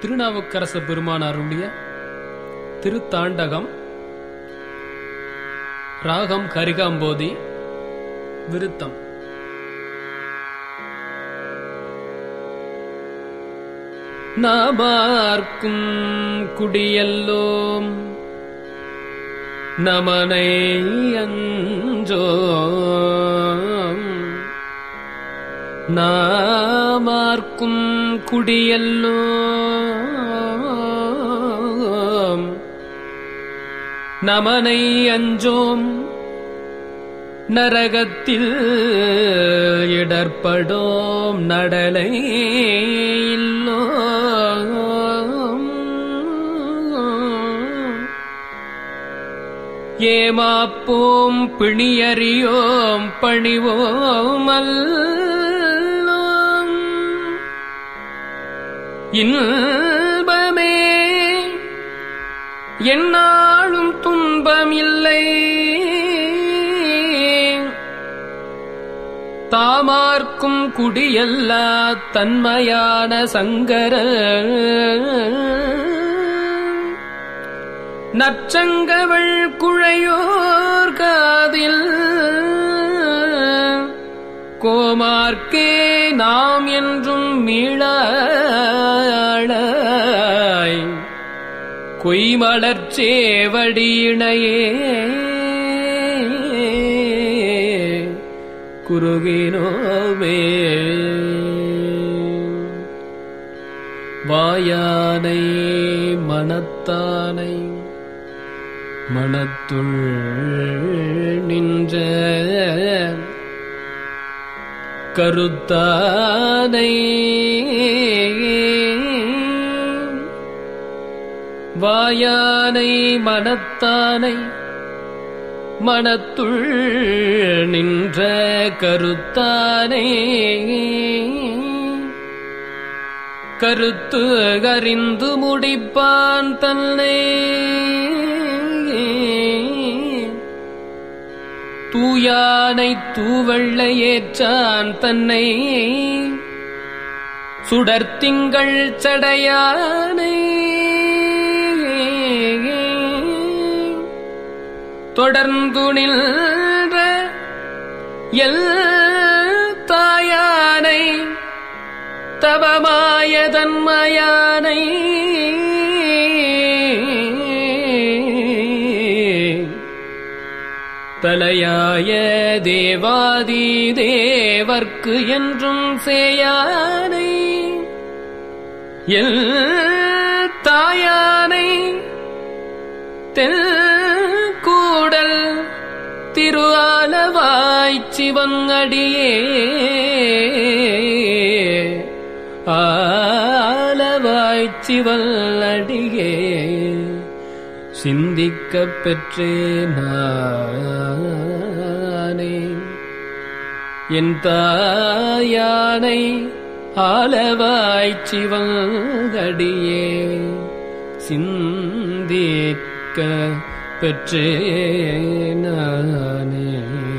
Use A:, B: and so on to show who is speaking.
A: திருநாவுக்கரச பெருமான் அருளிய திருத்தாண்டகம் ராகம் கரிகாம்போதி விருத்தம் நாமார்க்கும் குடியல்லோம் நமனை அஞ்சோம் நாமார்க்கும் குடியல்லோம் நமனை அஞ்சோம் நரகத்தில் இடர்படோம் நடலை இல்லோம் ஏமாப்போம் பிணியறியோம் பணிவோம் அல்லோம் இன்பமே என்னாலும் துன்பமில்லை தாமார்க்கும் குடியல்லா தன்மையான சங்கர நற்சங்கவள் குழையோர் காதில் கோமார்க்கே நாம் என்றும் மீளாளாய் கொய்மலர்ச்சேவடியினையே குறுகினோமே வாயானை மனத்தானை மனத்துள் நின்ற கருத்தானை வாயானை மனத்தானை மனத்துள் நின்ற கருத்தானே கருத்து அறிந்து முடிப்பான் தன்னை தூயானை தூவெள்ளை ஏற்றான் தன்னை சுடர்த்திங்கள் சடையானை தொடர்ந்து நின்ற எல் தாயானை தவமாய தன்மயானை தலையாய தேவாதி தேவர்க்கு என்றும் சேயானை எல் தாயானை தெல் கூடல் திரு ஆலவாய்ச் சிவங்கடியே ஆலவாய்ச் சிவல்லடியே சிந்திக்கப் பெற்றேனே என் தாயானை ஆலவாய்ச் சிவங்கடியே சிந்திக்க பெற்றேனே